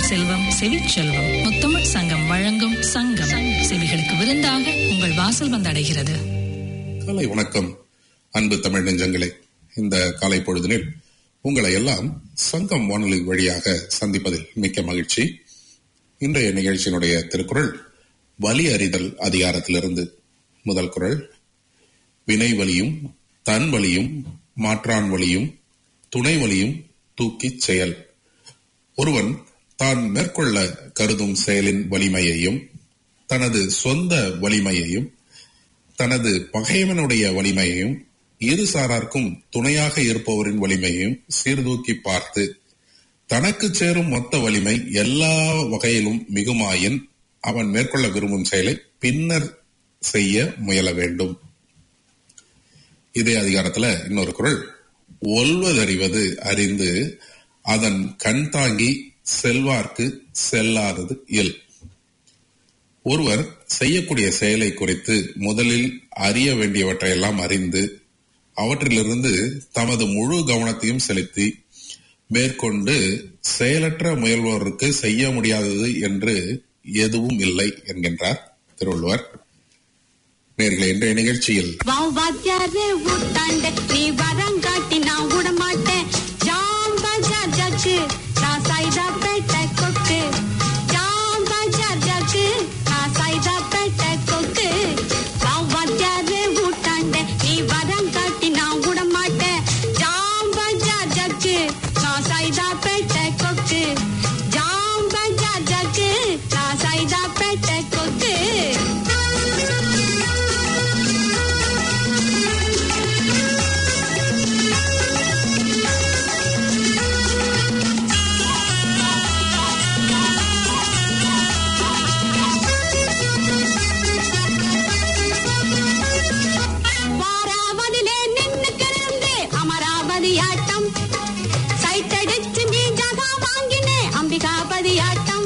செல்வம் செவிச்செல்வம் முத்தமிழ் சங்கம் வழங்கும் சங்கம் செவிகளுக்கு விருந்தாக உங்கள் வாசல் வந்தடைகிறது காலை வணக்கம் அன்பு தமிழ் நெஞ்சங்களே இந்த காலை பொழுதினில் உங்களை எல்லாம் சங்கம் வானொலி வழியாக சந்திப்பதில் மிக்க மகிழ்ச்சி இன்றைய நிகழ்ச்சியினுடைய திருக்குறள் வலி அறிதல் அதிகாரத்திலிருந்து முதல் குறள் வினை வலியும் தன் வலியும் மாற்றான் வலியும் துணை வலியும் தூக்கிச் செயல் ஒருவன் தான் மேற்கொள்ள கருதும் செயலின் வலிமையையும் தனது சொந்த வலிமையையும் தனது பகைவனுடைய வலிமையையும் இரு சாரார்க்கும் துணையாக இருப்பவரின் வலிமையையும் சீர்தூக்கி பார்த்து தனக்கு சேரும் மொத்த வலிமை எல்லா வகையிலும் மிகுமாயின் அவன் மேற்கொள்ள விரும்பும் செயலை பின்னர் செய்ய முயல வேண்டும் இதே அதிகாரத்துல இன்னொரு குரல் ஒல்வதறிவது அறிந்து அதன் கண் தாங்கி செல்வார்க்கு செல்லாதது இயல் ஒருவர் செய்யக்கூடிய செயலை குறித்து முதலில் அறிய வேண்டியவற்றையெல்லாம் அறிந்து அவற்றிலிருந்து தமது முழு கவனத்தையும் செலுத்தி மேற்கொண்டு செயலற்ற முயல்வோருக்கு செய்ய முடியாதது என்று எதுவும் இல்லை என்கின்றார் திருவள்ளுவர் நேர்களை இன்றைய நிகழ்ச்சியில் வாத்தியாரே ஊட்டாண்ட நீ வரங்காட்டி நான் விட மாட்டேன் ஜாம் பஜார் ஜக்கு நான் சைதா பேட்டை கொக்கு ஜாம் பஜார் ஜக்கு நான் சைதா பேட்டை கொக்கு வாத்தியாரே ஊட்டாண்ட நீ வரங்காட்டி நான் விட மாட்டேன் ஜாம் பஜார் ஜக்கு நான் சைதா பேட்டை கொக்கு ஜாம் பஜார் ஜக்கு நான் சைதா பேட்டை கொக்கு வாராவதிலே நின்னு கிடந்து அமராவதி ஆட்டம் சைட்டடிச்சு நீ ஜகா வாங்கினே அம்பிகாபதி ஆட்டம்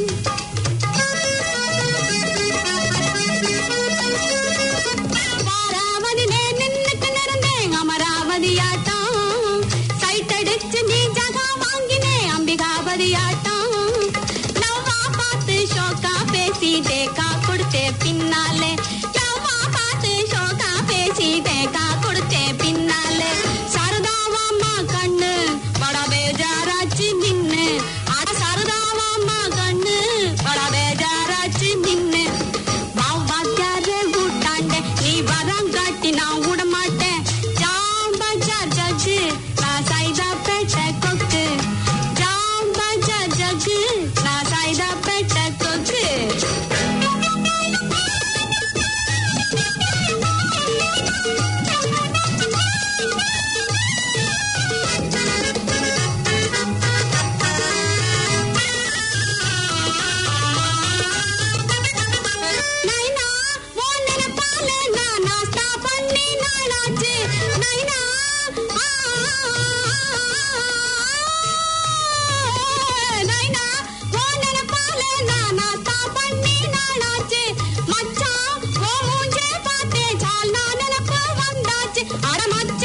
வாராவதிலே நின்னு கிடந்தேன் அமராவதி ஆட்டம் சைட்டடிச்சு நீ ஜகா வாங்கினே அம்பிகாபதி ஆட்டம் நவ்வா பார்த்து ஷோக்கா பேசி தேக்கா கொடுத்தே பின்னாலே நவ்வா பார்த்து ஷோக்கா பேசி தேக்கா கொடுத்தே பின்னாலே சரதாவாம்மா கண்ணு பட பேஜாராச்சு நின்னு அட சரதாவாம்மா கண்ணு பட பேஜாராச்சு நின்னு வாத்தியாரே கூட்டாண்ட நீ வரங்காட்டி நான் விட மாட்டேன் ஜாம் பஜார் ஜக்கு நான் சைதா பேட்டை கொக்கு ஜாம் பஜார் ஜக்கு நான் சைதா பேட்டை கொக்கு நைனா உன் நினைப்பால நான் நாஸ்தா பண்ணி நாளாச்சு நைனா ஆ, நைனா உன் நினைப்பால நான் நாஸ்தா பண்ணி நாளாச்சு மச்சான் உன் மூஞ்சே பார்த்தே சால் நான் நினைப்பு வந்தாச்சு அட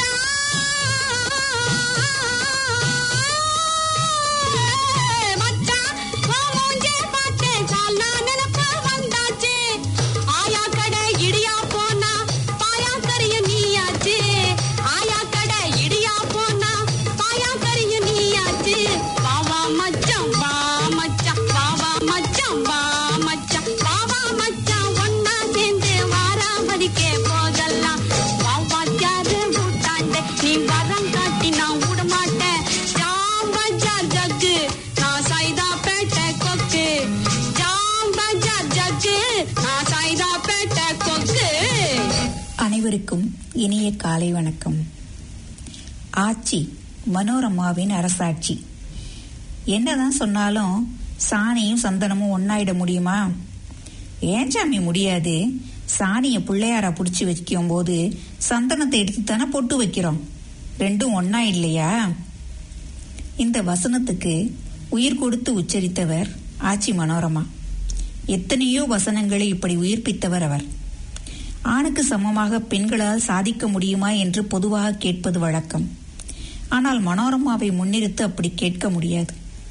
மச்சான் மச்சான் உன் மூஞ்சே பார்த்தே சால் நான் நினைப்பு வந்தாச்சு ஆயா கடை இடியா போனா பாயா கரிய நீயாச்சு ஆயா கடை இடியா போனா பாயா கரிய நீயாச்சு வாவா மச்சான் வா மச்சான் வாவா மச்சான் வா மச்சான் வாவா மச்சான் ஒன்னா சேர்ந்து வாராமதிக்கே போகலாம் வாவா தியாரு ஊட்டாண்ட நீ வரம் காட்டி நான் விட மாட்டேன் ஜாம் பஜார் ஜக்கு நான் சைதா பேட்டை கொக்கு ஜாம் பஜார் ஜக்கு நான் சைதா பேட்டை கொக்கு அனைவருக்கும் இனிய காலை வணக்கம் ஆட்சி மனோரமாவின் அரசாட்சி என்னதான் சொன்னாலும் சாணியும் சந்தனமும் ஒன்னாயிட முடியுமா ஏன் சாமி முடியாது சாணியை பிள்ளையாரா புடிச்சு வைக்கும் போது சந்தனத்தை எடுத்து தானே பொட்டு வைக்கிறோம் ரெண்டும் ஒன்னா இல்லையா இந்த வசனத்துக்கு உயிர் கொடுத்து உச்சரித்தவர் ஆச்சி மனோரமா எத்தனையோ வசனங்களை இப்படி உயிர்ப்பித்தவர் அவர் ஆணுக்கு சமமாக பெண்களால் சாதிக்க முடியுமா என்று பொதுவாக கேட்பது வழக்கம் ஆனால் மனோரமாவை முன்னிறுத்து அப்படி கேட்க முடியாது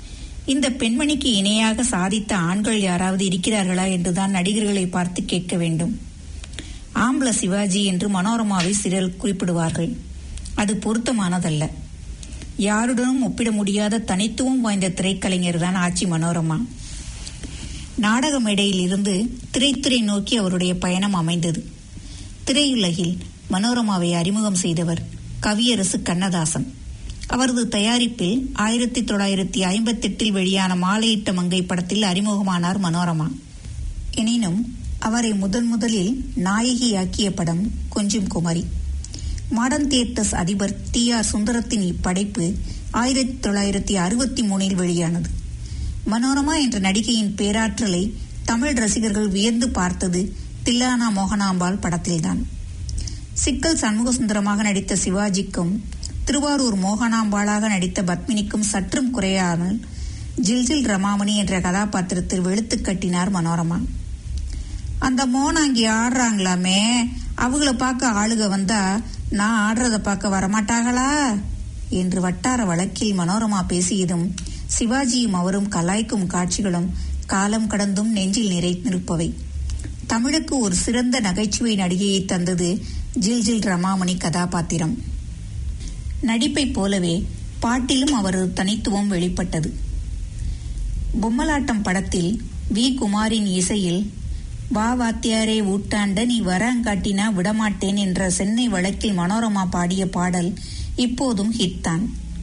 இந்த பெண்மணிக்கு இணையாக சாதித்த ஆண்கள் யாராவது இருக்கிறார்களா என்றுதான் நடிகர்களை பார்த்து கேட்க வேண்டும் ஆம்பள சிவாஜி என்று மனோரமாவை சிலர் குறிப்பிடுவார்கள் அது பொருத்தமானதல்ல யாருடனும் ஒப்பிட முடியாத தனித்துவம் வாய்ந்த திரைக்கலைஞர் தான் ஆச்சி மனோரமா நாடக மேடையில் இருந்து திரைத்துறை நோக்கி அவருடைய பயணம் அமைந்தது திரையுலகில் மனோரமாவை அறிமுகம் செய்தவர் கவியரசு கண்ணதாசன் அவரது தயாரிப்பில் ஆயிரத்தி தொள்ளாயிரத்தி ஐம்பத்தி எட்டில் வெளியான மாலையிட்ட மங்கை படத்தில் அறிமுகமானார் மனோரமா எனினும் அவரை முதன் முதலில் நாயகியாக்கிய படம் கொஞ்சம் குமரி மாடர்ன் தியேட்டர்ஸ் அதிபர் டி ஆர் சுந்தரத்தின் இப்படைப்பு ஆயிரத்தி தொள்ளாயிரத்தி அறுபத்தி மூணில் வெளியானது மனோரமா என்ற நடிகையின் பேராற்றலை தமிழ் ரசிகர்கள் வியந்து பார்த்தது தில்லானா மோகனாம்பாள் படத்தில்தான் சிக்கல் சண்முகசுந்தரமாக நடித்த சிவாஜிக்கும் திருவாரூர் மோகனாம்பாளாக நடித்த பத்மினிக்கும் சற்றும் குறையாமல் ஜில்ஜில் ரமாமணி என்ற கதாபாத்திரத்தில் வெளுத்து கட்டினார் மனோரமா அந்த மோனாங்கி ஆடுறாங்களாமே அவங்கள பார்க்க ஆளுக வந்தா நான் ஆடுறத பார்க்க வரமாட்டாங்களா என்று வட்டார வழக்கில் மனோரமா பேசியதும் சிவாஜியும் அவரும் கலாய்க்கும் காட்சிகளும் காலம் கடந்தும் நெஞ்சில் நிறைந்திருப்பவை தமிழுக்கு ஒரு சிறந்த நகைச்சுவை நடிகையை தந்தது ஜில் ஜில் ரமாமணி கதாபாத்திரம் நடிப்பைப் போலவே பாட்டிலும் அவரது தனித்துவம் வெளிப்பட்டது பொம்மலாட்டம் படத்தில் வி குமாரின் இசையில் வா வாத்தியாரே ஊட்டாண்ட நீ வரங்காட்டினா விடமாட்டேன் என்ற சென்னை வழக்கில் மனோரமா பாடிய பாடல் இப்போதும் ஹிட் தான்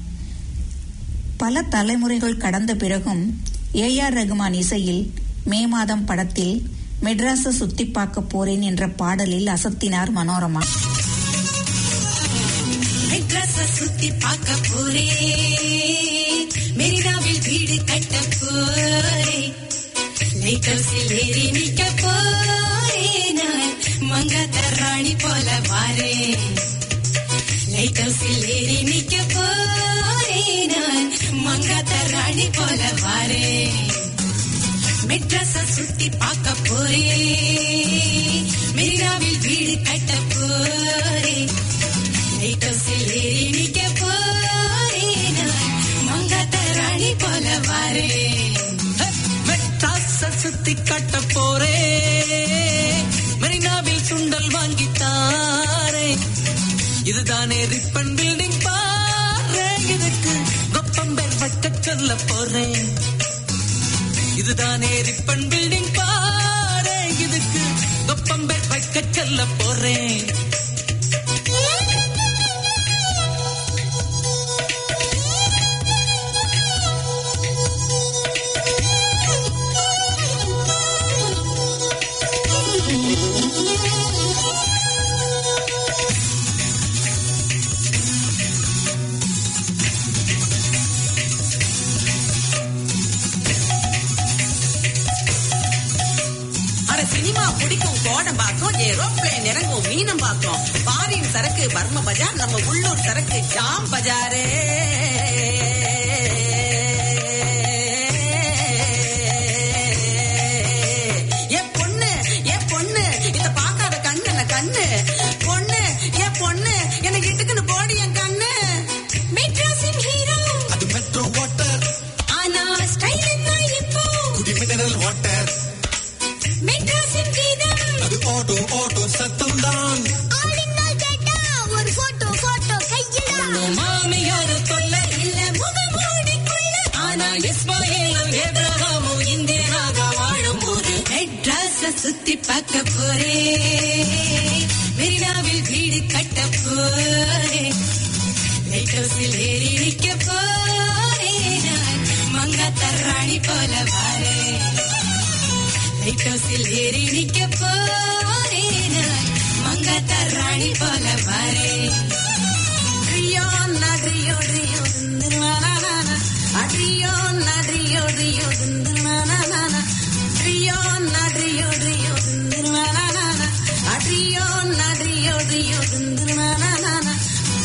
பல தலைமுறைகள் கடந்த பிறகும் ஏ ஆர் ரகுமான் இசையில் மே மாதம் படத்தில் மெட்ராஸ சுத்தி பார்க்க போறேன் என்ற பாடலில் அசத்தினார் மனோரமா மெட்ராஸ சுத்தி பார்க்க போறேன் மெரினாவில் வீடு கட்ட போறேன் லைட் ஹவுஸில் ஏறி நிக்க போறேன் நான் மங்காத்த ராணி போல வாரேன் லைட் ஹவுஸில் ஏறி நிக்க போறேன் நான் மங்காத்த ராணி போல வாரேன் மெட்ராஸ சுத்தி பார்க்க போறேன் மெரினாவில் வீடு கட்ட போறேன் லைட் ஹவுஸில் ஏறி நிக்க போறேன் நான் மங்காத்த ராணி போல வாரேன் மெட்ராஸ சுத்தி காட்ட போறே மெரினாவில் சுண்டல் வாங்கி தாரே இதுதானே ரிப்பன் பில்டிங் பாரு இதுக்கு கொப்பம்பேர் வைக்க சொல்ல போறேன் இதுதானே ரிப்பன் பில்டிங் பாரு இதுக்கு கொப்பம்பேர் வைக்க சொல்ல போறேன் அட சினிமா பிடிக்கும் கோடம் பார்க்கும் ஏரோப்ளேன் இறங்கும் மீனம் பார்க்கும் பாரின் சரக்கு பர்ம பஜார் நம்ம உள்ளூர் சரக்கு ஜாம் பஜாரே ஏ பொண்ணு ஏ பொண்ணு இத பார்க்காத கண்ணு என்ன கண்ணு பொண்ணு ஏ பொண்ணு எனக்கு இட்டுக்குன்னு போடி என் கண்ணு மெட்ராஸின் ஹீரோ அது மெட்ரோ வாட்டர் ஆனா ஸ்டைல் என்ன இப்போ குடி மினரல் வாட்டர் மெட்ராஸின் கீதம் அது ஆட்டோ ஆட்டோ சத்தம் தான் ஆளுங்கள் கேட்டா ஒரு போட்டோ போட்டோ கையிடா மாமியாரு தொல்லை இல்ல முகமூடிக்குள்ள ஆனா இஸ்மாயிலும் ஏப்ரஹாமும் இந்தியனாக வாழும் ஒரு மெட்ராஸ சுத்தி பார்க்க போறேன் மெரினாவில் வீடு கட்ட போறேன் லைட் ஹவுஸில் ஏறி நிக்க போறேன் நான் மங்காத்த ராணி போல வாரேன் லைட் ஹவுஸில் ஏறி நிக்க போறேன் நான் மங்காத்த ராணி போல வாரேன் ட்ரியோ நட்ரியோ ட்ரியோ திந்துனானா அட்ரியோ நட்ரியோ ட்ரியோ திந்துனானா ட்ரியோ நட்ரியோ ட்ரியோ திந்துனானா அட்ரியோ நட்ரியோ ட்ரியோ திந்துனானா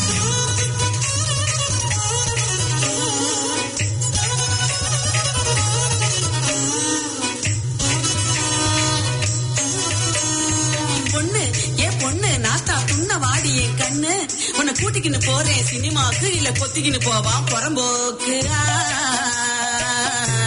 பொண்ணு ஏ பொண்ணு நாஸ்தா துண்ண வாடி என் கண்ணு உன்னை கூட்டிக்கின்னு போறேன் சினிமாக்கு இல்ல கொத்திக்கின்னு போவான் புறம்போக்கு ஆ.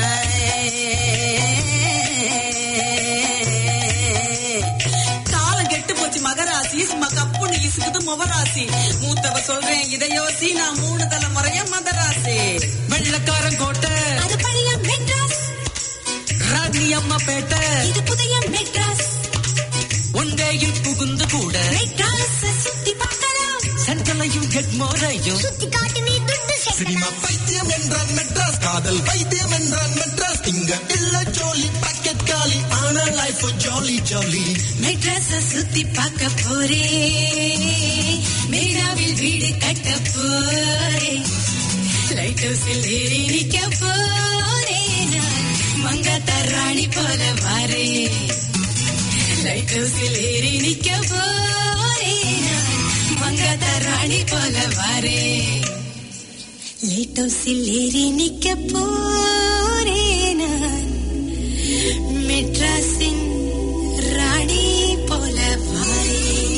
முவராசி மூத்தவ சொல்றேன் இதை யோசி நான் மூணு தலைமுறைய மதராசி வெள்ளக்காரன் கோட்டை அது பழைய மெட்ராஸ் ராணி அம்மா பேட்டை இது புதிய மெட்ராஸ் ஒன்றையில் புகுந்து கூட மெட்ராஸ் சுத்தி பார்க்கலாம் சென்ட்ரலையும் ஹெட்மோரையும் சுத்தி காட்டி நீ துட்டு சினிமா சேர்க்கலாம் பைத்தியம் என்றான் மெட்ராஸ் காதல் வைத்தியம் என்றான் மெட்ராஸ் இங்க இல்ல ஜோலி பாக்கெட் காலி ஆனா லைஃப் ஜாலி ஜாலி மெட்ராஸ சுத்தி பார்க்க போறே மேடாவில் வீடு கட்ட போறே லைட் ஹவுஸில் ஏறி நிக்க போறே நான் மங்காத்தா ராணி போல வாரே லைட் ஹவுஸில் ஏறி நிக்க போறே நான் மங்காத்தா ராணி போல வாரே லைட் ஹவுஸில் ஏறி நிக்க போறே நான் மெட்ராஸின் ராணி போல வாரே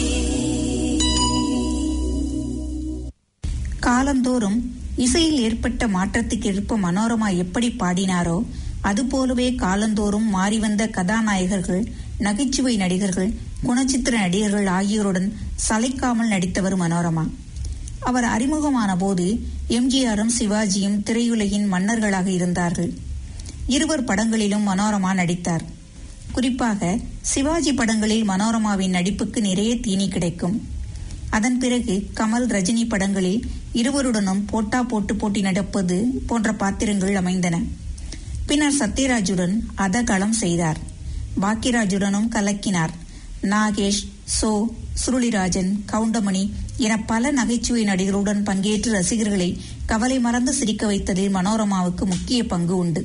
காலந்தோறும் இசையில் ஏற்பட்ட மாற்றத்துக்கு ஏற்ப மனோரமா எப்படி பாடினாரோ அதுபோலவே காலந்தோறும் மாறிவந்த கதாநாயகர்கள் நகைச்சுவை நடிகர்கள் குணச்சித்திர நடிகர்கள் ஆகியோருடன் சளைக்காமல் நடித்தவர் மனோரமா அவர் அறிமுகமான போது எம்ஜிஆரும் சிவாஜியும் திரையுலகின் மன்னர்களாக இருந்தார்கள் இருவர் படங்களிலும் மனோரமா நடித்தார் குறிப்பாக சிவாஜி படங்களில் மனோரமாவின் நடிப்புக்கு நிறைய தீனி கிடைக்கும் அதன் பிறகு கமல் ரஜினி படங்களில் இருவருடனும் போட்டா போட்டு போட்டி நடப்பது போன்ற பாத்திரங்கள் அமைந்தன பின்னர் சத்யராஜுடன் அதகளம் செய்தார் பாக்கியராஜுடனும் கலக்கினார் நாகேஷ் சோ சுருளிராஜன் கவுண்டமணி என பல நகைச்சுவை நடிகர்களுடன் பங்கேற்று ரசிகர்களை கவலை மறந்து சிரிக்க வைத்ததில் மனோரமாவுக்கு முக்கிய பங்கு உண்டு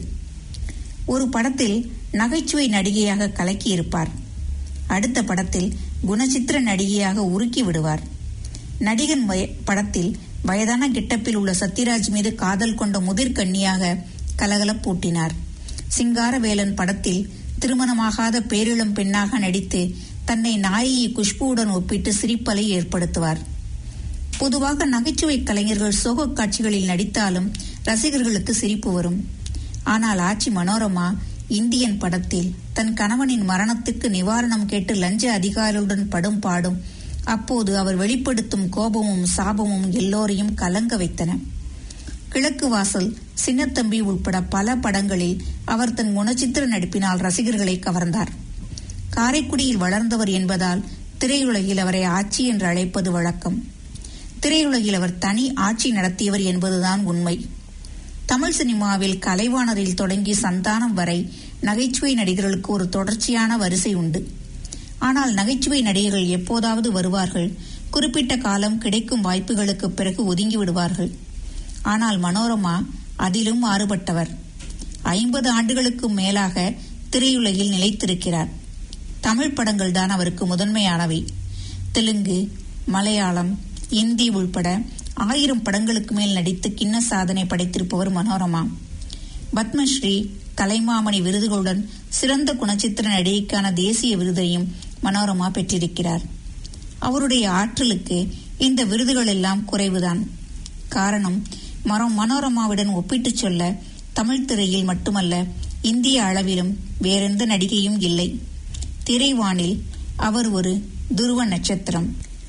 ஒரு படத்தில் நகைச்சுவை நடிகையாக கலக்கியிருப்பார் அடுத்த படத்தில் குணச்சித்திர நடிகையாக உருக்கி விடுவார் நடிகன் வய- படத்தில் வயதான கெட்டப்பில் உள்ள சத்யராஜ் மீது காதல் கொண்ட முதிர் கன்னியாக கலகலப்பூட்டினார் சிங்காரவேலன் படத்தில் திருமணமாகாத பேரிளம் பெண்ணாக நடித்து தன்னை நாயகி குஷ்புவுடன் ஒப்பிட்டு சிரிப்பலை ஏற்படுத்துவார் பொதுவாக நகைச்சுவை கலைஞர்கள் சோகக் காட்சிகளில் நடித்தாலும் ரசிகர்களுக்கு சிரிப்பு வரும் ஆனால் ஆட்சி மனோரமா இந்தியன் படத்தில் தன் கணவனின் மரணத்துக்கு நிவாரணம் கேட்டு லஞ்ச அதிகாரிகளுடன் படும் பாடும் அப்போது அவர் வெளிப்படுத்தும் கோபமும் சாபமும் எல்லோரையும் கலங்க வைத்தன கிழக்கு வாசல் சின்னத்தம்பி உட்பட பல படங்களில் அவர் தன் குணச்சித்திர நடிப்பினால் ரசிகர்களை கவர்ந்தார் காரைக்குடியில் வளர்ந்தவர் என்பதால் திரையுலகில் அவரை ஆட்சி என்று அழைப்பது வழக்கம் திரையுலகில் அவர் தனி ஆட்சி நடத்தியவர் என்பதுதான் உண்மை தமிழ் சினிமாவில் கலைவாணரில் தொடங்கி சந்தானம் வரை நகைச்சுவை நடிகர்களுக்கு ஒரு தொடர்ச்சியான வரிசை உண்டு ஆனால் நகைச்சுவை நடிகர்கள் எப்போதாவது வருவார்கள் குறிப்பிட்ட காலம் கிடைக்கும் வாய்ப்புகளுக்கு பிறகு ஒதுங்கி விடுவார்கள் ஆனால் மனோரமா அதிலும் மாறுபட்டவர் ஐம்பது ஆண்டுகளுக்கு மேலாக திரையுலகில் நிலைத்திருக்கிறார் தமிழ் படங்கள் தான் அவருக்கு முதன்மையானவை தெலுங்கு மலையாளம் இந்தி உள்பட ஆயிரம் படங்களுக்கு மேல் நடித்து கிண்ண சாதனை படைத்திருப்பவர் மனோரமா பத்மஸ்ரீ கலைமாமணி விருதுகளுடன் சிறந்த குணச்சித்திர நடிகைக்கான தேசிய விருதையும் மனோரமா பெற்றிருக்கிறார் அவருடைய ஆற்றலுக்கு இந்த விருதுகள் எல்லாம் குறைவுதான் காரணம் மரம் மனோரமாவுடன் ஒப்பிட்டுச் சொல்ல தமிழ் திரையில் மட்டுமல்ல இந்திய அளவிலும் வேறெந்த நடிகையும் இல்லை திரைவானில் அவர் ஒரு துருவ நட்சத்திரம்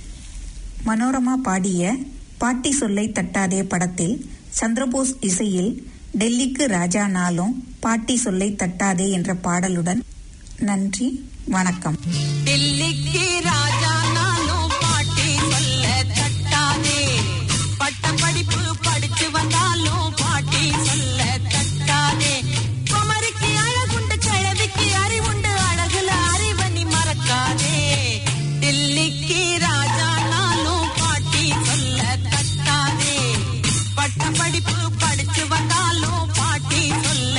மனோரமா பாடிய பாட்டி சொல்லை தட்டாதே படத்தில் சந்திரபோஸ் இசையில் டெல்லிக்கு ராஜா நாளும் பாட்டி சொல்லை தட்டாதே என்ற பாடலுடன் நன்றி வணக்கம் டெல்லிக்கு ராஜா நானும் பாட்டி சொல்ல தட்டாதே பட்ட படிப்பு படிச்சு வந்தாலும் பாட்டி சொல்ல தட்டாதே குமரிக்கு அழகுண்டு கிழவிக்கு அறிவுண்டு அழகுல அறிவனி மறக்காதே டெல்லிக்கு ராஜா நானும் பாட்டி சொல்ல தட்டாதே பட்ட படிப்பு படிச்சு வந்தாலும் பாட்டி சொல்ல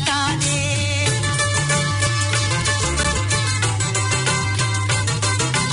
தட்டாதே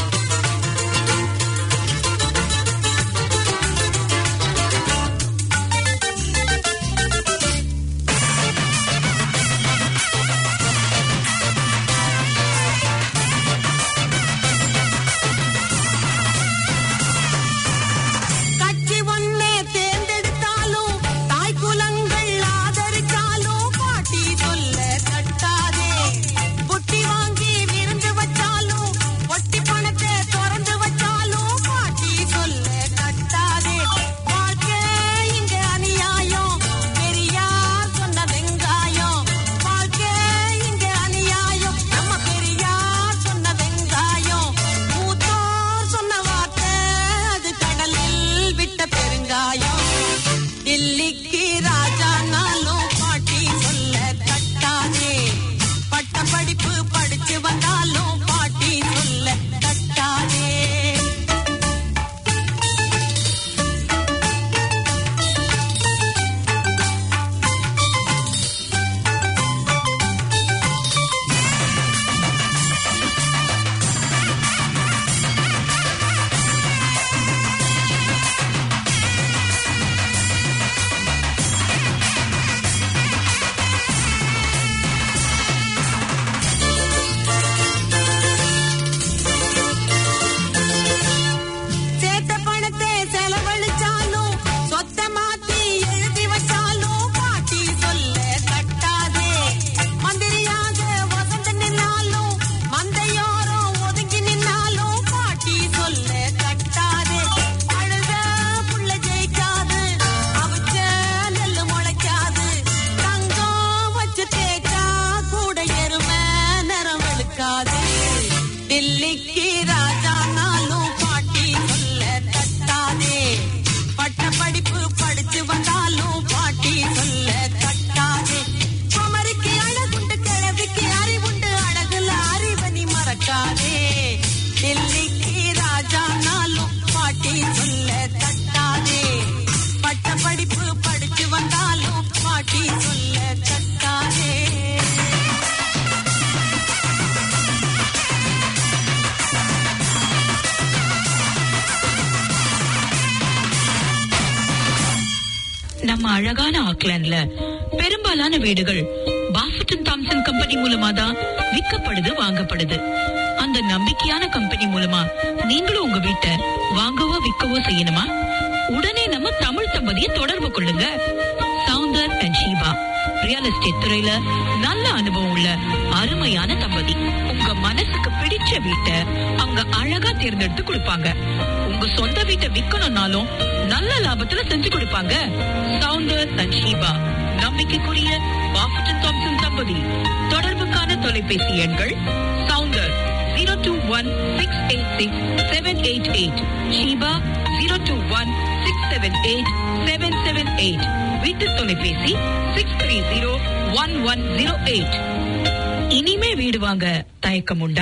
நம்ம அழகான ஆக்லாண்ட்ல பெரும்பாலான வீடுகள் பாஃபட்டன் தாம்சன் கம்பெனி மூலமா தான் விற்கப்படுது வாங்கப்படுது அந்த நம்பிக்கையான கம்பெனி மூலமா நீங்களும் உங்க வீட்டை வாங்கவோ விற்கவோ செய்யணுமா உடனே நம்ம தமிழ் தம்பதியை தொடர்பு கொள்ளுங்க Soundar and Sheeba real estate துறையில நல்ல அனுபவம் உள்ள அருமையான தம்பதி உங்க மனசுக்கு பிடிச்ச வீட்டை அவங்க அழகா தேர்ந்தெடுத்து கொடுப்பாங்க உங்க சொந்த வீட்டை விக்கணும்னாலும் நல்ல லாபத்துல செஞ்சு கொடுப்பாங்க சவுந்தர் அண்ட் ஷீபா நம்பிக்கைக்குரிய பாஃபட்டன் தாம்சன் தம்பதி தொடர்புக்கான தொலைபேசி எண்கள் Soundar zero two one six eight six seven eight eight Sheeba zero two one six seven eight seven seven eight வீட்டு தொலைபேசி six three zero one one zero eight இனிமே வீடு வாங்க தயக்கம் உண்டா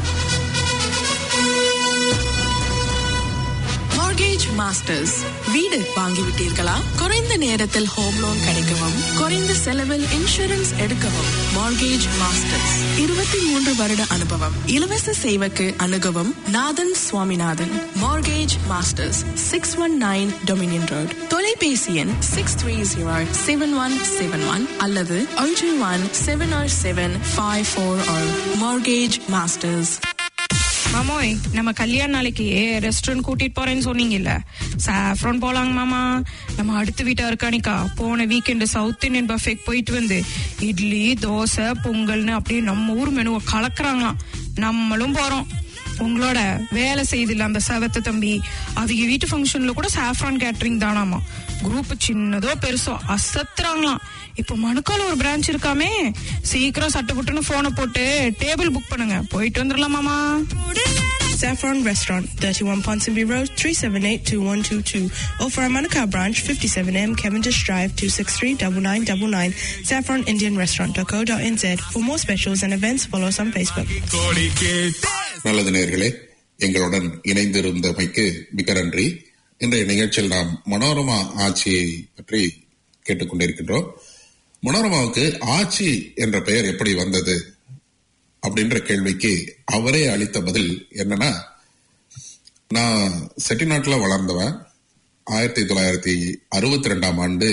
மார்கேஜ் மாஸ்டர்ஸ் வீடு வாங்கிவிட்டீர்களா குறைந்த நேரத்தில் ஹோம் லோன் கிடைக்கவும் குறைந்த செலவில் இன்சூரன்ஸ் எடுக்கவும் மார்கேஜ் மாஸ்டர்ஸ் இருபத்தி மூன்று வருட அனுபவம் இலவச சேவைக்கு அணுகவும் Nathan Swaminathan mortgage masters six one nine Dominion Road தொலைபேசி எண் six three zero seven one seven one அல்லது ஒன்று one seven or seven five four or mortgage masters மாமோய் நம்ம கல்யாண நாளைக்கு ரெஸ்டாரண்ட் கூட்டிட்டு போறேன்னு சொன்னீங்கல்ல சாஃப்ரான் போலாங்க மாமா நம்ம அடுத்த வீட்டா இருக்கானிக்கா போன வீக்கெண்டு சவுத் இந்தியன் பஃபேக்கு போயிட்டு வந்து இட்லி தோசை பொங்கல்னு அப்படியே நம்ம ஊர் மெனுவை கலக்குறாங்களாம் நம்மளும் போறோம் உங்களோட வேலை செய்தில்ல அந்த சவத்து தம்பி அவங்க வீட்டு ஃபங்க்ஷன்ல கூட சாஃப்ரான் கேட்டரிங் தானாமா குரூப் சின்னதோ பெருசோ அசத்துறாங்களாம் இப்போ மணுக்கால ஒரு பிரான்ச் இருக்காமே சீக்கிரம் சட்டப்புட்டுன்னு போனை போட்டு டேபிள் புக் பண்ணுங்க போயிட்டு வந்துடலாமாமா Saffron Restaurant, 31 Ponsonby Road, 378-2122. Or for our Manukau branch, 57M Cavendish Drive, 263-9999. SaffronIndianRestaurant.co.nz. For more specials and events, follow us on Facebook. நல்லது நேர்களே எங்களுடன் இணைந்திருந்தமைக்கு மிக்க நன்றி இன்றைய நிகழ்ச்சியில் நாம் மனோரமா ஆட்சியை பற்றி கேட்டுக்கொண்டிருக்கின்றோம் மனோரமாவுக்கு ஆட்சி என்ற பெயர் எப்படி வந்தது அப்படின்ற கேள்விக்கு அவரே அளித்த பதில் என்னன்னா நான் செட்டிநாட்டுல வளர்ந்தவன் ஆயிரத்தி தொள்ளாயிரத்தி அறுபத்தி ரெண்டாம் ஆண்டு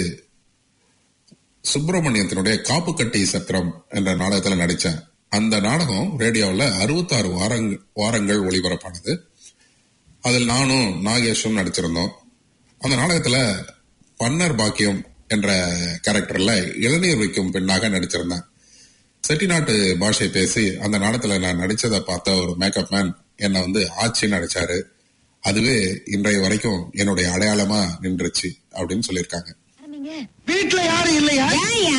சுப்பிரமணியத்தினுடைய காப்புக்கட்டி சத்திரம் என்ற நாடகத்துல நடிச்சேன் அந்த நாடகம் ரேடியோவில் அறுபத்தாறு வாரங்கள் வாரங்கள் ஒளிபரப்பானது அதில் நானும் நாகேஷும் நடிச்சிருந்தோம் அந்த நாடகத்துல பன்னர் பாக்கியம் என்ற கேரக்டர்ல இளநீர் வைக்கும் பெண்ணாக நடிச்சிருந்தேன் செட்டிநாட்டு பாஷை பேசி அந்த நாடகத்துல நான் நடிச்சதை பார்த்த ஒரு மேக்கப் மேன் என்னை வந்து ஆட்சின்னு நடிச்சாரு அதுவே இன்றைய வரைக்கும் என்னுடைய அடையாளமா நின்றுச்சு அப்படின்னு சொல்லியிருக்காங்க வீட்டுல யாரும் இல்லையா ஏய்யா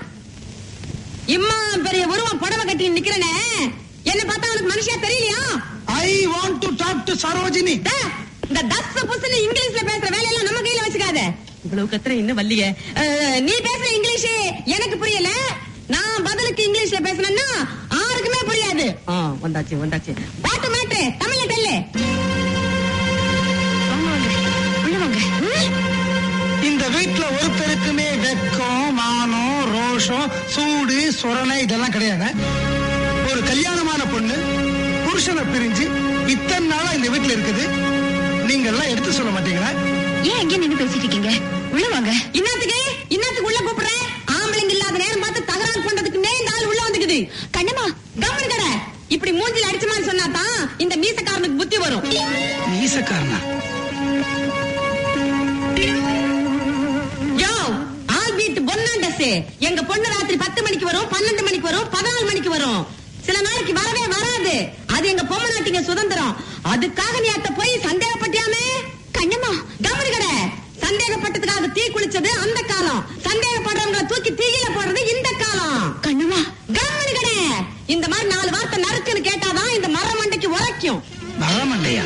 இம்மா பெரிய உருவம் புடவை கட்டி நிக்கிறனே என்ன பார்த்தா உனக்கு மனுஷியா தெரியலையா I want to talk to Sarojini Dey, இந்த தஸ் புஸ்னு இங்கிலீஷ்ல பேசுற வேலையெல்லாம் நம்ம கையில வச்சுக்காத இவ்வளவு கத்துற இன்னும் வல்லிய நீ பேசுற இங்கிலீஷ் எனக்கு புரியல நான் பதிலுக்கு இங்கிலீஷ்ல பேசுனேன்னா யாருக்குமே புரியாது ஆ, வந்தாச்சு வந்தாச்சு வாட்டு மேட்ரு தமிழ்ல தெல்லு இந்த வீட்டுல ஒருத்தருக்குமே வெக்கம் மானம் ரோஷம் சூடு சொரணை இதெல்லாம் கிடையாது ஒரு கல்யாணமான பொண்ணு புருஷனை பிரிஞ்சு இத்தனை நாளா இந்த வீட்டுல இருக்குது நீங்க எல்லாம் எடுத்து சொல்ல மாட்டீங்களா ஏன் எங்க நின்னு பேசிட்டு இருக்கீங்க உள்ள வாங்க இன்னத்துக்கு இன்னத்துக்கு உள்ள கூப்பிடுறேன் ஆம்பளைங்க இல்லாத நேரம் பார்த்து தகராறு பண்றதுக்கு இந்த ஆள் உள்ள வந்துக்குது கண்ணம்மா கவனம் கடை இப்படி மூஞ்சில அடிச்ச மாதிரி சொன்னா தான் இந்த மீசக்காரனுக்கு புத்தி வரும் மீசக்காரனா யோ ஆள் வீட்டு பொன்னாண்டஸ் எங்க பொண்ணு ராத்திரி பத்து மணிக்கு வரும் பன்னெண்டு மணிக்கு வரும் பதினாலு மணிக்கு வரும் சில நாளைக்கு வரவே வராது அது எங்க பொம்மை நாட்டிங்க சுதந்திரம் அதுக்காக நீ அத்த போய் சந்தேகப்பட்டியாமே கண்ணம்மா கவனி கடை சந்தேகப்பட்டதுக்காக தீ குளிச்சது அந்த காலம் சந்தேகப்படுறவங்களை தூக்கி தீயில போடுறது இந்த காலம் கண்ணம்மா கவனி கடை இந்த மாதிரி நாலு வார்த்தை நறுக்குன்னு கேட்டாதான் இந்த மர மண்டைக்கு உரைக்கும் மரமண்டையா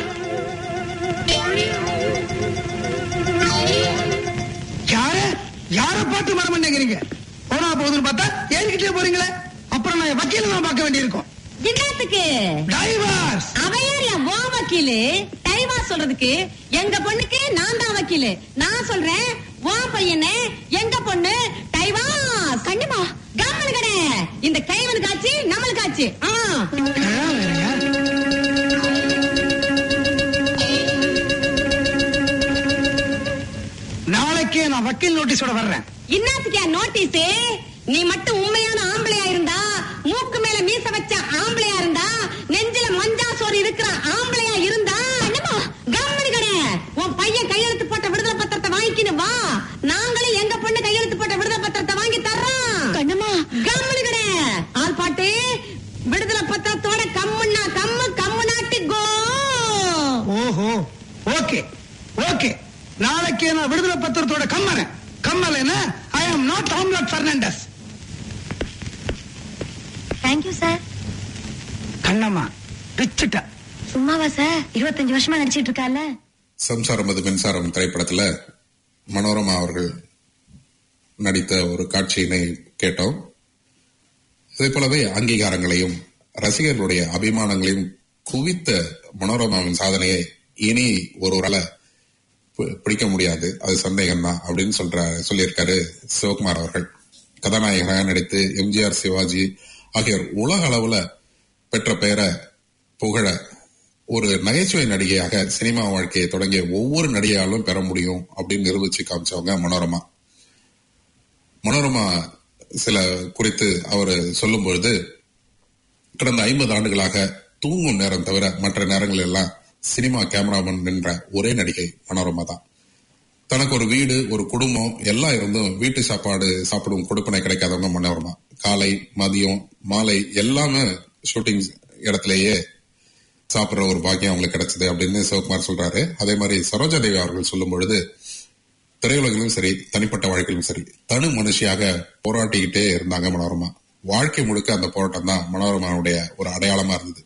யார யார பார்த்து மரமண்டைங்கிறீங்க போனா போகுதுன்னு பார்த்தா ஏறிக்கிட்டே போறீங்களே அப்புறம் நான் வக்கீல தான் பார்க்க வேண்டியிருக்கும் என்னத்துக்கு டைவர்ஸ் அவையாரியா ஓ வக்கீலு டைவா சொல்றதுக்கு எங்க பொண்ணுக்கு நான் தான் வக்கீலு நான் சொல்றேன் ஓ பையனே எங்க பொண்ணு டைவா கண்ணுமா கம்மனு கடை இந்த கைவனுக்கு ஆச்சு நம்மளுக்கு ஆச்சு ஆ. நாளைக்கே நான் வக்கீல் நோட்டீஸோட வர்றேன் இன்னாத்துக்கியா நோட்டீஸ் நீ மட்டும் உண்மையான ஆம்பளையா இருந்தா மூக்கு மேல மீச வச்ச ஆம்பளையா இருந்தா நெஞ்சில மஞ்சா சோறு இருக்கிற ஆம்பளையா இருந்தா கம்மனி கடை உன் பையன் கையெழுத்து போட்ட விடுதலை பத்திரத்தை வாங்கிக்கின்னு வா நாங்களே எங்க பொண்ணு கையெழுத்து போட்ட விடுதலை பத்திரத்தை வாங்கி தர்றோம் கண்ணம்மா கம்மனி கடை ஆள் பாட்டு விடுதலை பத்திரத்தோட கம்முன்னா கம்மு கம்மு நாட்டு கோ ஓஹோ ஓகே ஓகே நாளைக்கு நான் விடுதலை பத்திரத்தோட கம்மறேன் கம்மல் என்ன I am not omelette Fernandes thank you sir Kannamma பிச்சுட்ட சும்மாவா சார் இருபத்தஞ்சு வருஷமா நடிச்சிட்டு இருக்கால சம்சாரம் அது மின்சாரம் திரைப்படத்துல மனோரமா அவர்கள் நடித்த ஒரு காட்சியினை கேட்டோம் அதே போலவே அங்கீகாரங்களையும் ரசிகர்களுடைய அபிமானங்களையும் குவித்த மனோரமாவின் சாதனையை இனி ஒருவரால பி- பிடிக்க முடியாது அது சந்தேகம் தான் அப்படின்னு சொல்ற சொல்லியிருக்காரு சிவகுமார் அவர்கள் கதாநாயகனாக நடித்து எம்ஜிஆர் சிவாஜி ஆகியோர் உலக அளவுல பெற்ற பெயரை புகழ ஒரு நகைச்சுவை நடிகையாக சினிமா வாழ்க்கையை தொடங்கிய ஒவ்வொரு நடிகையாலும் பெற முடியும் அப்படின்னு நிரூபிச்சு காமிச்சவங்க மனோரமா மனோரமா சில குறித்து அவர் சொல்லும் பொழுது கடந்த ஐம்பது ஆண்டுகளாக தூங்கும் நேரம் தவிர மற்ற நேரங்கள் எல்லாம் சினிமா கேமராமேன் நின்ற ஒரே நடிகை மனோரமா தான் தனக்கு ஒரு வீடு ஒரு குடும்பம் எல்லாம் இருந்தும் வீட்டு சாப்பாடு சாப்பிடும் கொடுப்பனை கிடைக்காதவங்க மனோரமா காலை மதியம் மாலை எல்லாமே ஷூட்டிங் இடத்திலேயே சாப்பிடுற ஒரு பாக்கியம் அவங்களுக்கு கிடைச்சது அப்படின்னு சிவகுமார் சொல்றாரு அதே மாதிரி சரோஜா தேவி அவர்கள் சொல்லும் பொழுது திரையுலகிலும் சரி தனிப்பட்ட வாழ்க்கையிலும் சரி தனி மனுஷியாக போராட்டிக்கிட்டே இருந்தாங்க மனோரமா வாழ்க்கை முழுக்க அந்த போராட்டம் தான் மனோரமாவுடைய ஒரு அடையாளமா இருந்தது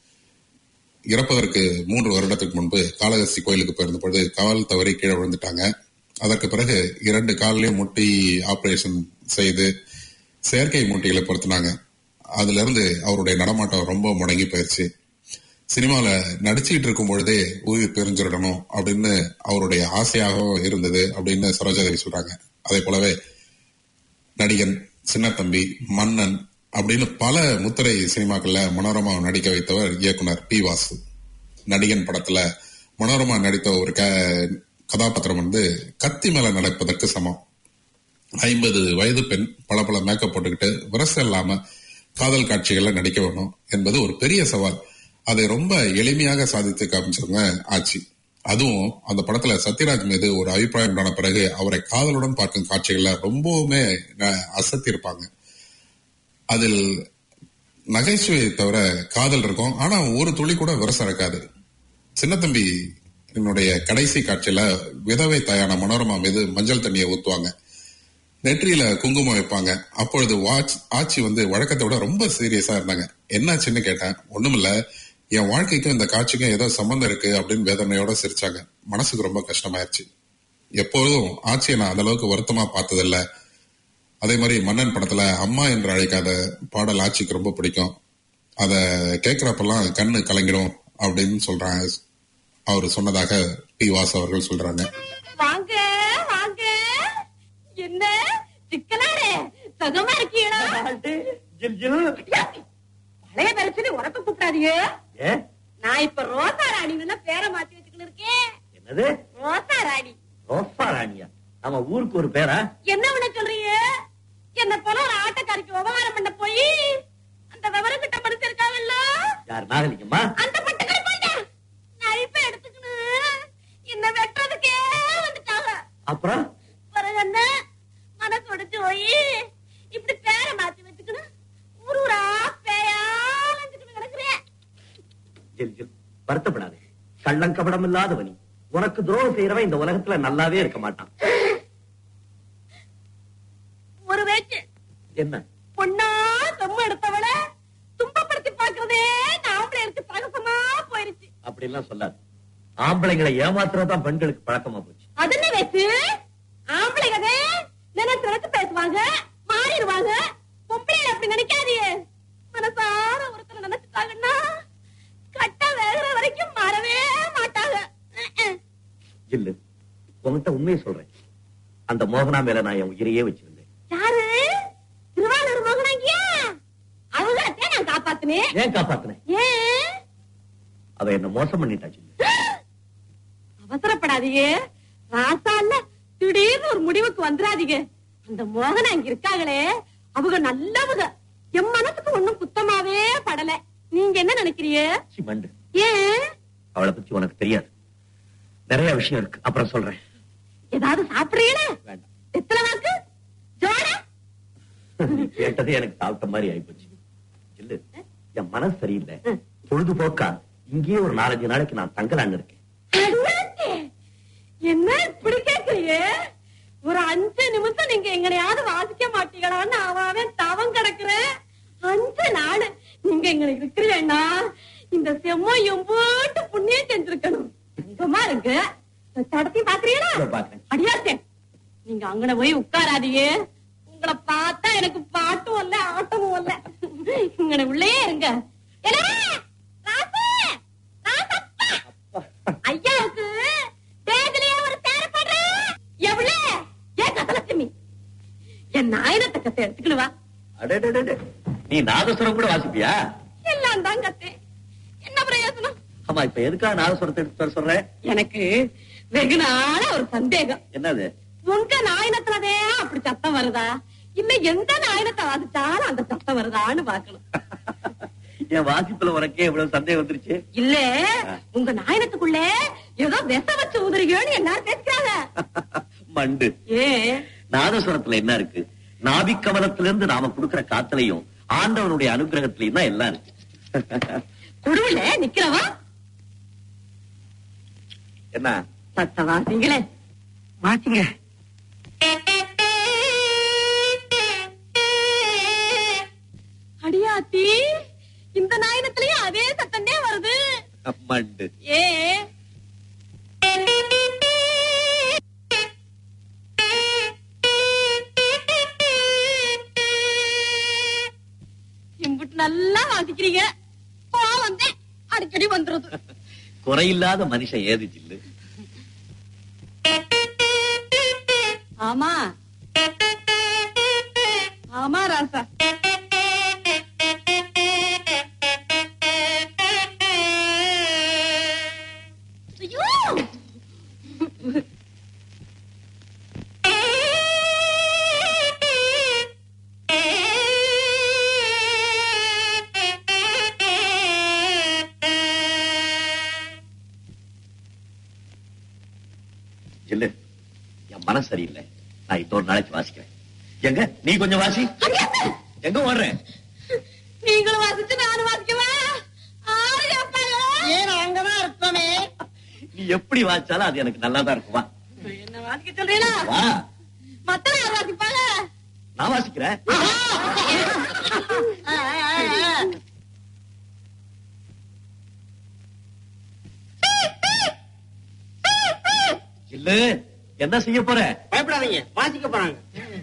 இறப்பதற்கு மூன்று வருடத்துக்கு முன்பு காளகஸ்தி கோயிலுக்கு போயிருந்த பொழுது கால் தவறி கீழே விழுந்துட்டாங்க அதற்கு பிறகு இரண்டு காலிலையும் முட்டி ஆபரேஷன் செய்து செயற்கை முட்டிகளை பொருத்தினாங்க அதுல இருந்து அவருடைய நடமாட்டம் ரொம்ப முடங்கி போயிருச்சு சினிமால நடிச்சுக்கிட்டு இருக்கும் பொழுதே உயிர் பிரிஞ்சிடணும் அப்படின்னு அவருடைய ஆசையாகவும் இருந்தது அப்படின்னு சரோஜாதேவி சொல்றாங்க அதே போலவே நடிகன் சின்னத்தம்பி மன்னன் அப்படின்னு பல முத்திரை சினிமாக்கள்ல மனோரமா நடிக்க வைத்தவர் இயக்குனர் பி வாசு நடிகன் படத்துல மனோரமா நடித்த ஒரு க கதாபாத்திரம் வந்து கத்தி மேல நடப்பதற்கு சமம் ஐம்பது வயது பெண் பல பல மேக்கப் போட்டுக்கிட்டு விரசம் இல்லாம காதல் காட்சிகள்ல நடிக்க வேணும் என்பது ஒரு பெரிய சவால் அதை ரொம்ப எளிமையாக சாதித்து காமிச்சவங்க ஆட்சி அதுவும் அந்த படத்துல சத்யராஜ் மீது ஒரு அபிப்பிராயம் உண்டான பிறகு அவரை காதலுடன் பார்க்கும் காட்சிகள்ல ரொம்பவுமே ந- அசத்தியிருப்பாங்க அதில் நகைச்சுவை தவிர காதல் இருக்கும் ஆனா ஒரு துளி கூட விரசம் இருக்காது சின்னத்தம்பி என்னுடைய கடைசி காட்சியில விதவை தாயான மனோரமா மீது மஞ்சள் தண்ணியை ஊத்துவாங்க நெற்றியில குங்குமம் வைப்பாங்க அப்பொழுது வாட்ச் ஆட்சி வந்து வழக்கத்தை விட ரொம்ப சீரியஸா இருந்தாங்க என்னாச்சுன்னு கேட்டேன் ஒண்ணுமில்ல என் வாழ்க்கைக்கும் இந்த காட்சிக்கும் ஏதோ சம்பந்தம் இருக்கு அப்படின்னு வேதனையோட சிரிச்சாங்க மனசுக்கு ரொம்ப கஷ்டமாயிருச்சு எப்போதும் ஆட்சியை நான் அந்த அளவுக்கு வருத்தமா பார்த்ததில்ல அதே மாதிரி மன்னன் படத்துல அம்மா என்று அழைக்காத பாடல் ஆட்சிக்கு ரொம்ப பிடிக்கும் அத கேட்கிறப்பெல்லாம் கண்ணு கலங்கிடும் அப்படின்னு சொல்றாங்க அவர் சொன்னதாக பி வாசு அவர்கள் சொல்றாங்க வாங்க வாங்க என்ன சிக்கலாரே சுகமா இருக்கீங்களா பழைய பிரச்சனை உனக்கு கூப்பிடாதீங்க நான் இப்ப ரோசா ராணின்னு பேரை மாத்தி வச்சுக்கிட்டு இருக்கேன் என்னது ரோசா ராணி ரோசா ராணியா நம்ம ஊருக்கு ஒரு பேரா என்ன உன சொல்றீங்க என்ன போல ஒரு ஆட்டக்காரிக்கு உபகாரம் பண்ண போய் அந்த விவரம் கிட்ட மனுஷன் இருக்காங்கல்ல யார் நாகலிங்கம்மா அந்த பட்டுக்கிற போயிட்ட நழிப்ப எடுத்துக்கின்னு என்ன வெட்டுறதுக்கே வந்துட்டாங்க அப்புறம் பிறகு என்ன மனசு உடைச்சு போய் இப்படி பேரை மாத்தி வச்சுக்கணும் ஊரு ஊரா பேயா வந்துக்கிட்டு கிடக்குறேன் ஜில் ஜில் வருத்தப்படாதே கள்ளங்கபடம் இல்லாதவனி உனக்கு துரோகம் செய்யறவன் இந்த உலகத்துல நல்லாவே இருக்க மாட்டான் ஒரு வேச்சு என்ன பொண்ணா தொம்ம எடுத்தவள துன்பப்படுத்தி பாக்குறதே ஆம்பளைக்கு சகசமா போயிருச்சு அப்படிலாம் சொல்லாது ஆம்பளைங்களை ஏமாத்துறதுதான் பெண்களுக்கு பழக்கமா போச்சு அது என்ன வேச்சு ஆம்பளைகதே நினைச்சு நினைச்சு பேசுவாங்க மாறிடுவாங்க பொம்பளை அப்படி நினைக்காதீங்க மனசார ஒருத்தர் நினைச்சுட்டாங்கன்னா கட்ட வேகிற வரைக்கும் மாறவே மாட்டாங்க அஹ், அஹ். ஜில்லு உன்கிட்ட உண்மையை சொல்றேன் அந்த மோகனா மேல நான் என் உயிரையே வச்சிருந்தேன் யாரு திருவாளூர் மகனாங்கியா அவங்கத்தே நான் காப்பாத்தினேன் ஏன் காப்பாத்தினேன் ஏன் அவ என்ன மோசம் பண்ணிட்டா ஜில்லு அவசரப்படாதீங்க ராசா இல்ல திடீர்னு ஒரு முடிவுக்கு வந்துடாதீங்க அந்த மோகன் அங்க இருக்காங்களே அவங்க நல்லவங்க என் மனசுக்கு ஒண்ணும் குத்தமாவே படல நீங்க என்ன நினைக்கிறீங்க சி, மண்டு ஏன் அவளை பத்தி உனக்கு தெரியாது நிறைய விஷயம் இருக்கு அப்புறம் சொல்றேன் ஏதாவது சாப்பிடுறீங்களா வேண்டாம் எத்தனை வாக்கு ஜோடா நீ கேட்டதே எனக்கு சாப்பிட்ட மாதிரி ஆயிப்போச்சு இல்ல என் மனசு சரியில்லை பொழுதுபோக்கா இங்கேயே ஒரு நாலஞ்சு நாளைக்கு நான் தங்கலான்னு இருக்கேன் அண்ணாச்சி, என்ன இப்படி கேக்குறீங்க ஒரு அஞ்சு நிமிஷம் நீங்க எங்கனையாவது வாசிக்க மாட்டீங்களான்னு அவன் தவம் கிடக்குறேன் அஞ்சு நாள் நீங்க எங்களை இருக்கிறீங்கன்னா இந்த செம்ம எம்போட்டு புண்ணியம் செஞ்சிருக்கணும் தங்கமா இருக்கு தடத்தி பாக்குறீங்களா இதோ பாக்குறேன் அடியாத்தே நீங்க அங்கன போய் உட்காராதீங்க உங்களை பார்த்தா எனக்கு பாட்டும் இல்ல ஆட்டமும் இல்ல இங்கன உள்ளே இருங்க ஏலே, ராசு, ராசப்பா. ஐயாவுக்கு பேகலையே ஒரு சேர போடுறேன் எவ்வளவு ஏன் கதலட்சுமி என் நாயனத்தை கத்தை எடுத்துக்கிட்டு வா அடடடட. நீ நாதஸ்வரம் கூட வாசிப்பியா எல்லாம் தான் கத்தேன் என்ன பிரயோஜனம் ஆமா இப்ப எதுக்காக நாதஸ்வரத்தை எடுத்து வர சொல்றேன் எனக்கு வெகு நாள ஒரு சந்தேகம் என்னது உங்க நாயனத்துலதே அப்படி சத்தம் வருதா இல்ல எந்த நாயனத்தை வாசிச்சாலும் அந்த சத்தம் வருதான்னு பாக்கணும் என் வாசிப்புல உனக்கே இவ்வளவு சந்தேகம் வந்துருச்சு இல்ல உங்க நாயனத்துக்குள்ள ஏதோ விச வச்சு உதறியோன்னு எல்லாரும் பேசுறாங்க மண்டு ஏ நாதஸ்வரத்துல என்ன இருக்கு நாபிக்கமலத்துல இருந்து நாம கொடுக்கிற காத்தலையும் ஆண்டவனுடைய அனுகிரகத்திலையும் தான் எல்லாம் இருக்கு குடுவுல நிக்கிறவா என்ன சத்த வாசிங்களே வாசிங்க அடியாத்தி இந்த நாயனத்திலயும் அதே சத்தந்தே வருது மண்டு ஏ இம்புட்டு நல்லா வாசிக்கிறீங்க போ வந்தேன் அடிக்கடி வந்துருது குறையில்லாத மனுஷன் ஏது ஜில்லு ஆமா ஆமா ராசா ஐயோ ஜில்லு என் மனசு சரியில்லை நான் இன்னொரு நாளைக்கு வாசிக்கிறேன் எங்க நீ கொஞ்சம் வாசி எங்க ஓடுறேன் நீங்களும் வாசிச்சு நானும் வாசிக்கவா ஆறு கேட்பாங்க ஏன் அங்கதான் இருக்கோமே நீ எப்படி வாசிச்சாலும் அது எனக்கு நல்லா தான் இருக்கும் வா என்ன வாசிக்க சொல்றீங்களா வா மத்த யார் வாசிப்பாங்க நான் வாசிக்கிறேன் இல்ல என்ன செய்ய போற பயப்படாதீங்க வாசிக்க போறாங்க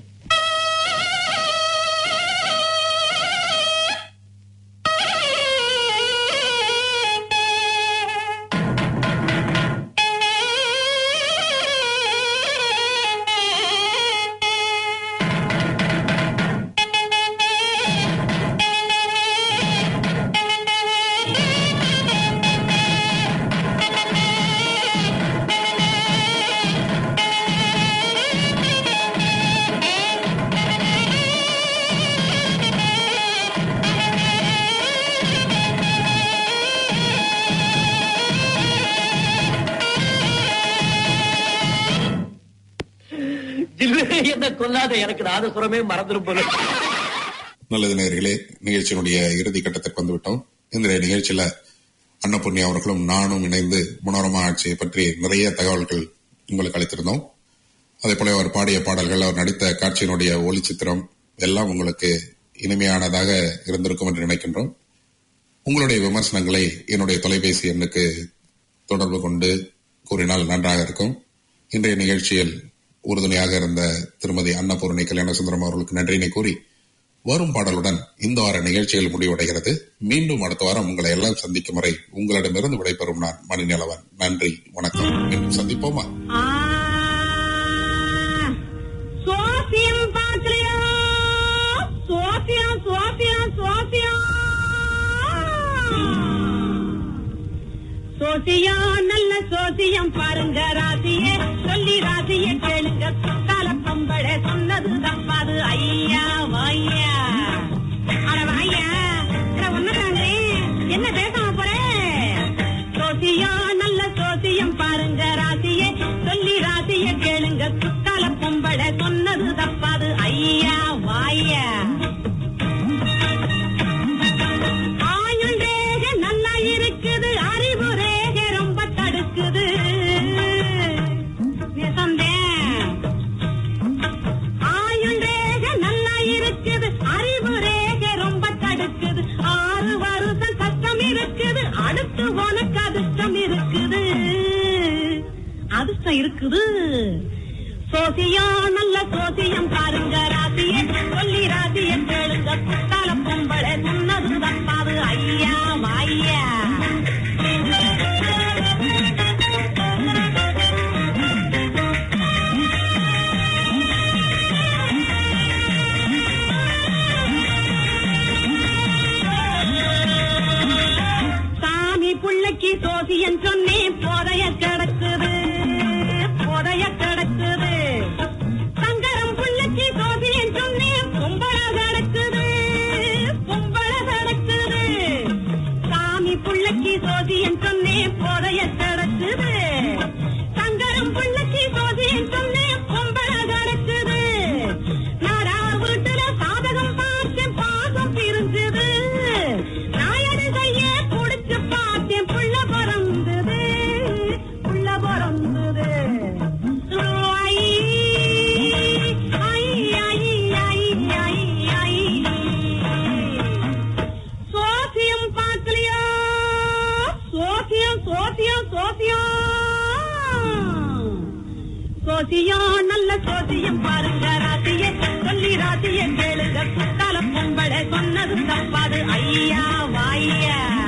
ஜில்லு என்ன கொல்லாத எனக்கு நாதசுரமே மறந்துடும் போல நல்லது நேயர்களே நிகழ்ச்சியினுடைய இறுதி கட்டத்திற்கு வந்துவிட்டோம் இன்றைய நிகழ்ச்சியில அன்னபுண்ணியா அவர்களும் நானும் இணைந்து மனோரமா ஆட்சியை பற்றி நிறைய தகவல்கள் உங்களுக்கு அளித்திருந்தோம் அதே போல அவர் பாடிய பாடல்கள் அவர் நடித்த காட்சியினுடைய ஒளிச்சித்திரம் எல்லாம் உங்களுக்கு இனிமையானதாக இருந்திருக்கும் என்று நினைக்கின்றோம் உங்களுடைய விமர்சனங்களை என்னுடைய தொலைபேசி எண்ணுக்கு தொடர்பு கொண்டு கூறினால் நன்றாக இருக்கும் இன்றைய நிகழ்ச்சியில் உறுதுணையாக இருந்த திருமதி அன்னபூரணி கல்யாணசுந்தரம் அவர்களுக்கு நன்றினை கூறி வரும் பாடலுடன் இந்த வார நிகழ்ச்சிகள் முடிவடைகிறது மீண்டும் அடுத்த வாரம் உங்களை எல்லாம் சந்திக்கும் வரை உங்களிடமிருந்து விடைபெறும் நான் மணிநிலவன் நன்றி வணக்கம் மீண்டும் சந்திப்போமா சுவாசியம் பாக்கலையா சுவாசியம் சுவாசியம் சுவாசியம் சோசியம் நல்ல சோசியம் பாருங்க ராசியே சொல்லி ராசியை கேளுங்க பக்கம் இருக்குது சோசியம் நல்ல சோசியம் பாருங்க ராசியே சொல்லி ராசிய கேளுங்க குத்தால பொம்பளை சொன்னது தப்பாது ஐயா வாய்யா சாமி புள்ளைக்கு சோசியன் சொன்னேன் போதைய கிடக்குது போதைய கிடக்குது சங்கரம் புள்ளைக்கு சோசியன் சொன்னேன் பொம்பள கிடக்குது பொம்பள கிடக்குது சாமி புள்ளைக்கு சோசியன் சொன்னேன் போதைய கிடக்குது சங்கரம் புள்ளைக்கு சோசியன் சொன்னேன் பொம்பள கிடக்குது நாடா வீட்டுல சாதகம் பார்த்தேன் பாசம் பிரிஞ்சுது நாயடு கையே புடிச்சு பார்த்தேன் புள்ள பிறந்தது புள்ள பிறந்தது ஐ, ஐ, ஐ, ஐ, ஐ, ஐ. சோசியம் பார்க்கலையா சோசியம் சோசியம் சோசியம் சோசியம் நல்ல சோசியம் பாருங்க ராசியே சொல்லி ராசிய கேளுங்க குத்தால பொம்பளை சொன்னது தப்பாது ஐயா வாய்யா